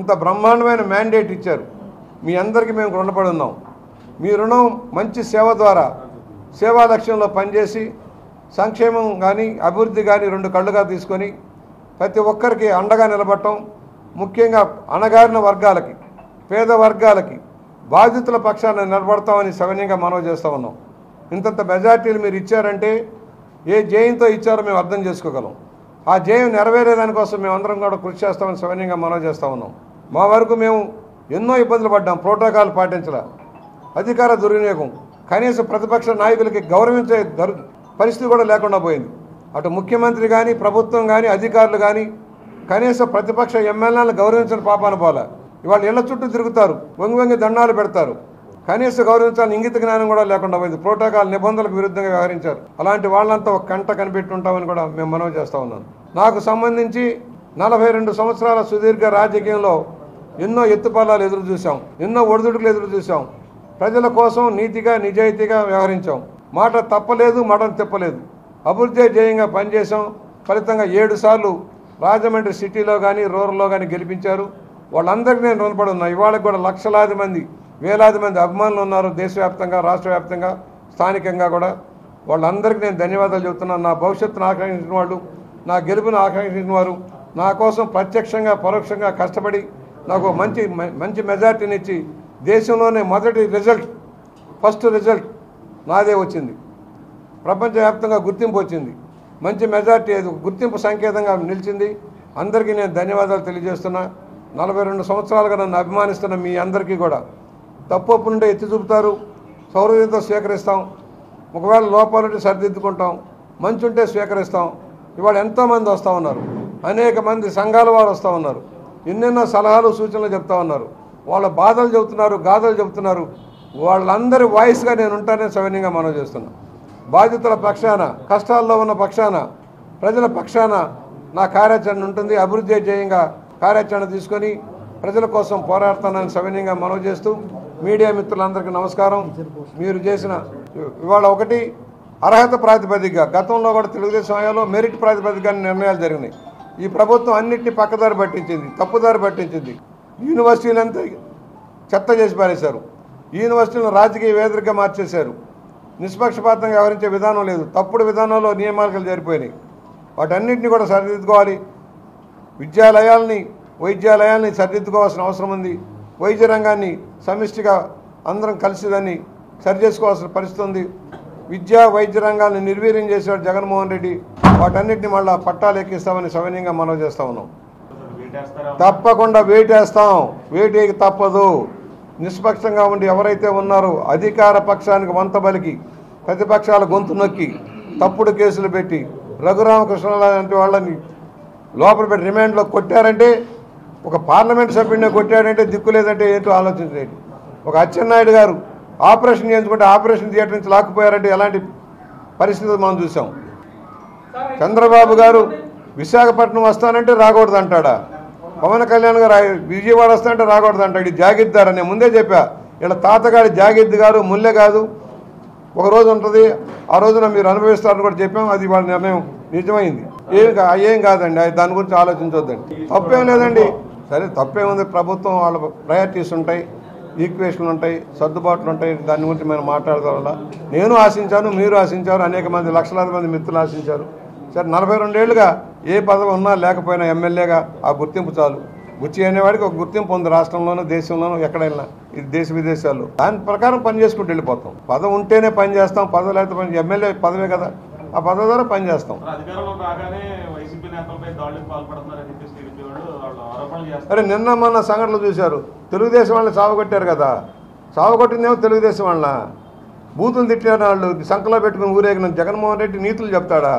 ఇంత బ్రహ్మాండమైన మ్యాండేట్ ఇచ్చారు మీ అందరికీ మేము రుణపడి ఉన్నాం మీ రుణం మంచి సేవ ద్వారా సేవా లక్ష్యంలో పనిచేసి సంక్షేమం కానీ అభివృద్ధి కానీ రెండు కళ్ళుగా తీసుకొని ప్రతి ఒక్కరికి అండగా నిలబడటం ముఖ్యంగా అణగారిన వర్గాలకి పేద వర్గాలకి బాధితుల పక్షాన నిలబడతామని సవినయంగా మనవి చేస్తూ ఉన్నాం ఇంతంత మెజార్టీలు మీరు ఇచ్చారంటే ఏ జయంతో ఇచ్చారో మేము అర్థం చేసుకోగలం ఆ జయం నెరవేరే దానికోసం మేమందరం కూడా కృషి చేస్తామని సవినయంగా మనవి చేస్తూ ఉన్నాం మా వరకు మేము ఎన్నో ఇబ్బందులు పడ్డాం ప్రోటోకాల్ పాటించలే అధికార దుర్వినియోగం కనీసం ప్రతిపక్ష నాయకులకి గౌరవించే దరు పరిస్థితి కూడా లేకుండా పోయింది అటు ముఖ్యమంత్రి కానీ ప్రభుత్వం కానీ అధికారులు కానీ కనీసం ప్రతిపక్ష ఎమ్మెల్యేలను గౌరవించిన పాపాన పోలే ఇవాళ ఇళ్ల చుట్టూ తిరుగుతారు వంగి వంగి దండాలు పెడతారు కనీస గౌరవించాలని ఇంగిత జ్ఞానం కూడా లేకుండా పోయింది ప్రోటోకాల్ నిబంధనలకు విరుద్ధంగా వ్యవహరించారు అలాంటి వాళ్ళంతా ఒక కంట కనిపెట్టి ఉంటామని కూడా మేము మనవి చేస్తా ఉన్నాను నాకు సంబంధించి నలభై రెండు సంవత్సరాల సుదీర్ఘ రాజకీయంలో ఎన్నో ఎత్తుపల్లాలు ఎదురు చూసాం ఎన్నో ఒడిదుడుకులు ఎదురు చూసాం ప్రజల కోసం నీతిగా నిజాయితీగా వ్యవహరించాం మాట తప్పలేదు మడం తిప్పలేదు అభివృద్ధి జయంగా పనిచేసాం ఫలితంగా ఏడు సార్లు రాజమండ్రి సిటీలో కానీ రూరల్లో కానీ గెలిపించారు వాళ్ళందరికీ నేను రుణపడి ఉన్నా ఇవాళ కూడా లక్షలాది మంది వేలాది మంది అభిమానులు ఉన్నారు దేశవ్యాప్తంగా రాష్ట్ర వ్యాప్తంగా స్థానికంగా కూడా వాళ్ళందరికీ నేను ధన్యవాదాలు చెబుతున్నాను నా భవిష్యత్తును ఆకాంక్షించిన వాళ్ళు నా గెలుపును ఆకాంక్షించిన వారు నా కోసం ప్రత్యక్షంగా పరోక్షంగా కష్టపడి నాకు ఒక మంచి మంచి మెజార్టీని ఇచ్చి దేశంలోనే మొదటి రిజల్ట్ ఫస్ట్ రిజల్ట్ నాదే వచ్చింది ప్రపంచవ్యాప్తంగా గుర్తింపు వచ్చింది మంచి మెజార్టీ అది గుర్తింపు సంకేతంగా నిలిచింది అందరికీ నేను ధన్యవాదాలు తెలియజేస్తున్నా నలభై రెండు సంవత్సరాలుగా నన్ను అభిమానిస్తున్న మీ అందరికీ కూడా తప్పు నుండి ఎత్తి చూపుతారు సౌరవ్యంతో స్వీకరిస్తాం ఒకవేళ లోపాలుంటే సరిదిద్దుకుంటాం మంచి ఉంటే స్వీకరిస్తాం ఇవాళ ఎంతోమంది వస్తూ ఉన్నారు అనేక మంది సంఘాల వారు వస్తూ ఉన్నారు ఎన్నెన్నో సలహాలు సూచనలు చెప్తా ఉన్నారు వాళ్ళ బాధలు చెబుతున్నారు గాథలు చెబుతున్నారు వాళ్ళందరి వాయిస్గా నేను ఉంటానని సవినయంగా మనం చేస్తున్నాను బాధితుల పక్షాన కష్టాల్లో ఉన్న పక్షాన ప్రజల పక్షాన నా కార్యాచరణ ఉంటుంది అభివృద్ధి జయంగా కార్యాచరణ తీసుకొని ప్రజల కోసం పోరాడతానని సవినయంగా మనవి చేస్తూ మీడియా మిత్రులందరికీ నమస్కారం మీరు చేసిన ఇవాళ ఒకటి అర్హత ప్రాతిపదికగా గతంలో కూడా తెలుగుదేశం హయాంలో మెరిట్ ప్రాతిపదికగా నిర్ణయాలు జరిగినాయి ఈ ప్రభుత్వం అన్నింటినీ పక్కదారి పట్టించింది తప్పుదారి పట్టించింది యూనివర్సిటీలంతా చెత్త చేసి పారేశారు యూనివర్సిటీలను రాజకీయ వేదికగా మార్చేశారు నిష్పక్షపాతంగా వ్యవహరించే విధానం లేదు తప్పుడు విధానంలో నియామకాలు జరిపోయినాయి వాటన్నిటిని కూడా సరిదిద్దుకోవాలి విద్యాలయాల్ని వైద్యాలయాల్ని సరిదిద్దుకోవాల్సిన అవసరం ఉంది వైద్య రంగాన్ని సమిష్టిగా అందరం కలిసి దాన్ని సరిచేసుకోవాల్సిన పరిస్థితి ఉంది విద్యా వైద్య రంగాన్ని నిర్వీర్యం చేశాడు జగన్మోహన్ రెడ్డి వాటన్నిటిని మళ్ళా పట్టాలు ఎక్కిస్తామని సవినయంగా మనం చేస్తా ఉన్నాం తప్పకుండా వేటేస్తాం వేటేకి తప్పదు నిష్పక్షంగా ఉండి ఎవరైతే ఉన్నారో అధికార పక్షానికి వంత బలికి ప్రతిపక్షాల గొంతు నొక్కి తప్పుడు కేసులు పెట్టి రఘురామకృష్ణ లాంటి వాళ్ళని లోపల పెట్టి రిమాండ్లో కొట్టారంటే ఒక పార్లమెంట్ సభ్యుడిని కొట్టాడంటే దిక్కు లేదంటే ఏంటో ఆలోచించలేదు ఒక అచ్చెన్నాయుడు గారు ఆపరేషన్ చేయించుకుంటే ఆపరేషన్ థియేటర్ నుంచి లాక్కుపోయారంటే ఎలాంటి పరిస్థితులు మనం చూసాం చంద్రబాబు గారు విశాఖపట్నం వస్తానంటే రాకూడదు అంటాడా పవన్ కళ్యాణ్ గారు ఆయన విజయవాడ వస్తానంటే రాకూడదు అంటాడు ఇది జాగిద్దార్ అని నేను ముందే చెప్పా ఇలా తాతగారి జాగిద్ది గారు ముల్లె కాదు ఒక రోజు ఉంటుంది ఆ రోజున మీరు అనుభవిస్తారని కూడా చెప్పాం అది వాళ్ళ నిర్ణయం నిజమైంది ఏం కా ఏం కాదండి అది దాని గురించి ఆలోచించొద్దండి తప్పేం లేదండి సరే తప్పేముంది ప్రభుత్వం వాళ్ళ ప్రయారిటీస్ ఉంటాయి ఈక్వేషన్లు ఉంటాయి సర్దుబాట్లు ఉంటాయి దాని గురించి మనం మాట్లాడదాం వల్ల నేను ఆశించాను మీరు ఆశించారు అనేక మంది లక్షలాది మంది మిత్రులు ఆశించారు సరే నలభై రెండేళ్లుగా ఏ పదవి ఉన్నా లేకపోయినా ఎమ్మెల్యేగా ఆ గుర్తింపు చాలు బుచ్చి అనేవాడికి ఒక గుర్తింపు ఉంది రాష్ట్రంలోనూ దేశంలోనూ ఎక్కడైనా ఇది దేశ విదేశాల్లో దాని ప్రకారం పని చేసుకుంటూ వెళ్ళిపోతాం పదవి ఉంటేనే పని చేస్తాం పదవి లేకపోతే పని ఎమ్మెల్యే పదవే కదా ఆ పదవి ద్వారా పని చేస్తాం మరి అధికారంలో రాగానే వైసీపీ నేతలపై దాడులకు పాల్పడుతున్నారని చెప్పేసి టీడీపీ వాళ్ళు వాళ్ళు ఆరోపణలు చేస్తారు అరే నిన్న మొన్న సంఘటనలు చూశారు తెలుగుదేశం వాళ్ళని సావగొట్టారు కదా సావగొట్టిందేమో తెలుగుదేశం వాళ్ళ బూతులు తిట్టారు వాళ్ళు సంకలో పెట్టుకుని ఊరేగిన జగన్మోహన్ రెడ్డి నీతులు చెప్తాడా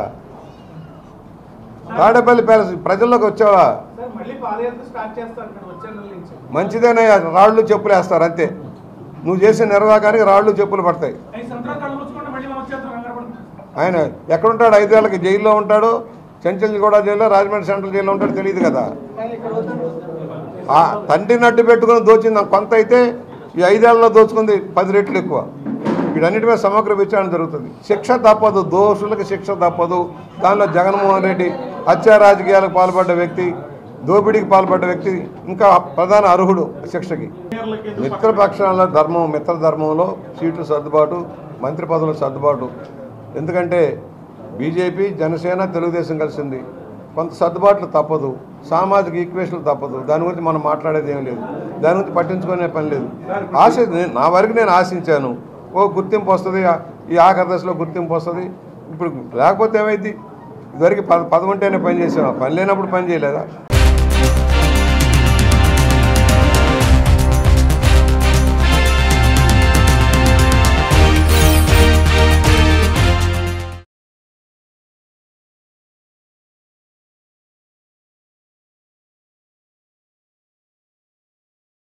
తాడేపల్లి ప్యాలెస్ ప్రజల్లోకి వచ్చావా సార్ మళ్ళీ పాదయాత్ర స్టార్ట్ చేస్తారు ఇక్కడ వచ్చే నెల నుంచి మంచిదేనే రాళ్ళు చెప్పులు వేస్తారు అంతే నువ్వు చేసే నిర్వాహానికి రాళ్ళు చెప్పులు పడతాయి ఐదు సంవత్సరాలు కళ్ళు ముచ్చుకుంటే మళ్ళీ మనం వచ్చేస్తాం కంగారు పడుతుంది ఆయన ఎక్కడుంటాడు ఐదేళ్ళకి జైల్లో ఉంటాడు చెంచల్గూడ జైల్లో రాజమండ్రి సెంట్రల్ జైల్లో ఉంటాడు తెలియదు కదా ఆ తండ్రిని అడ్డు పెట్టుకుని దోచింది కొంత అయితే ఈ ఐదేళ్లలో దోచుకుంది పది రెట్లు ఎక్కువ వీటన్నిటి మీద సమగ్ర విచారణ జరుగుతుంది శిక్ష తప్పదు దోషులకు శిక్ష తప్పదు దానిలో జగన్మోహన్ రెడ్డి హత్యా రాజకీయాలకు పాల్పడ్డ వ్యక్తి దోపిడీకి పాల్పడ్డ వ్యక్తి ఇంకా ప్రధాన అర్హుడు శిక్షకి సీనియర్లకి ఎందుకు మిత్రపక్షాల ధర్మం మిత్ర ధర్మంలో సీట్లు సర్దుబాటు మంత్రి పదవుల సర్దుబాటు ఎందుకంటే బీజేపీ జనసేన తెలుగుదేశం కలిసింది కొంత సర్దుబాట్లు తప్పదు సామాజిక ఈక్వేషన్లు తప్పదు దాని గురించి మనం మాట్లాడేది ఏం లేదు దాని గురించి పట్టించుకునే పని లేదు ఆశ నేను- నా వరకు నేను ఆశించాను ఓ గుర్తింపు వస్తుంది ఆ- ఈ ఆఖరి దశలో గుర్తింపు వస్తుంది ఇప్పుడు లేకపోతే ఏమైంది ఇదివరకు పద పదవుంటేనే పని చేసాం పని లేనప్పుడు పని చేయలేదా